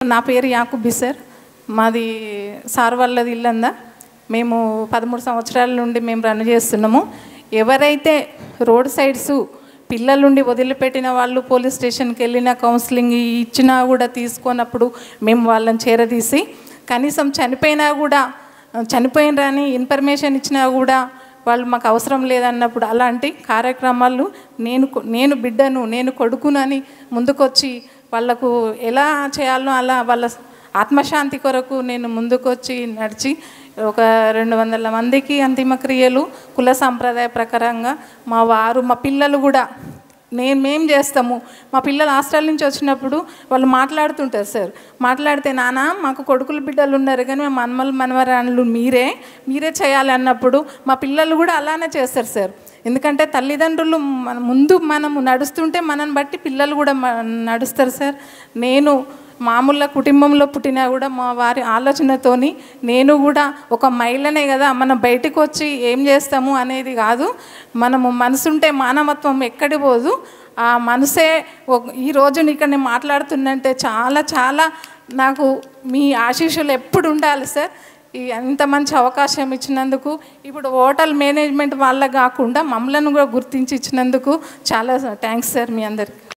నా పేరు యాకుబి సార్ మాది సార్ వాళ్ళది ఇల్లందా మేము పదమూడు సంవత్సరాల నుండి మేము రన్ చేస్తున్నాము ఎవరైతే రోడ్ సైడ్స్ పిల్లలుండి వదిలిపెట్టిన వాళ్ళు పోలీస్ స్టేషన్కి వెళ్ళిన కౌన్సిలింగ్ ఇచ్చినా కూడా తీసుకున్నప్పుడు మేము వాళ్ళని చేరదీసి కనీసం చనిపోయినా కూడా చనిపోయినరని ఇన్ఫర్మేషన్ ఇచ్చినా కూడా వాళ్ళు మాకు అవసరం లేదన్నప్పుడు అలాంటి కార్యక్రమాలు నేను కొ- నేను బిడ్డను నేను కొడుకునని ముందుకొచ్చి వాళ్ళకు ఎలా చేయాలో అలా వాళ్ళ ఆత్మశాంతి కొరకు నేను ముందుకొచ్చి నడిచి ఒక రెండు వందల మందికి అంతిమ క్రియలు కుల సాంప్రదాయ ప్రకారంగా మా వారు మా పిల్లలు కూడా నేను మేం చేస్తాము మా పిల్లలు హాస్టల్ నుంచి వచ్చినప్పుడు వాళ్ళు మాట్లాడుతుంటారు సార్ మాట్లాడితే నాన్న మాకు కొడుకులు బిడ్డలు ఉన్నారు కానీ మా మనమలు మనవరాళ్ళు మీరే మీరే చేయాలి అన్నప్పుడు మా పిల్లలు కూడా అలానే చేస్తారు సార్ ఎందుకంటే తల్లిదండ్రులు మన ముందు మనము నడుస్తుంటే మనని బట్టి పిల్లలు కూడా మ- నడుస్తారు సార్ నేను మామూలుగా కుటుంబంలో పుట్టినా కూడా మా వారి ఆలోచనతోని నేను కూడా ఒక మహిళనే కదా మనం బయటకు వచ్చి ఏం చేస్తాము అనేది కాదు మనము మనసుంటే మానవత్వం ఎక్కడి పోదు ఆ మనసే ఒక- ఈ రోజు ఇక్కడ నేను మాట్లాడుతున్నంటే చాలా చాలా నాకు మీ ఆశీస్సులు ఎప్పుడు ఉండాలి సార్ ఈ అంత మంచి అవకాశం ఇచ్చినందుకు ఇప్పుడు హోటల్ మేనేజ్మెంట్ వాళ్ళ కాకుండా మమ్మల్ని కూడా గుర్తించి ఇచ్చినందుకు చాలా థ్యాంక్స్ సార్ మీ అందరికి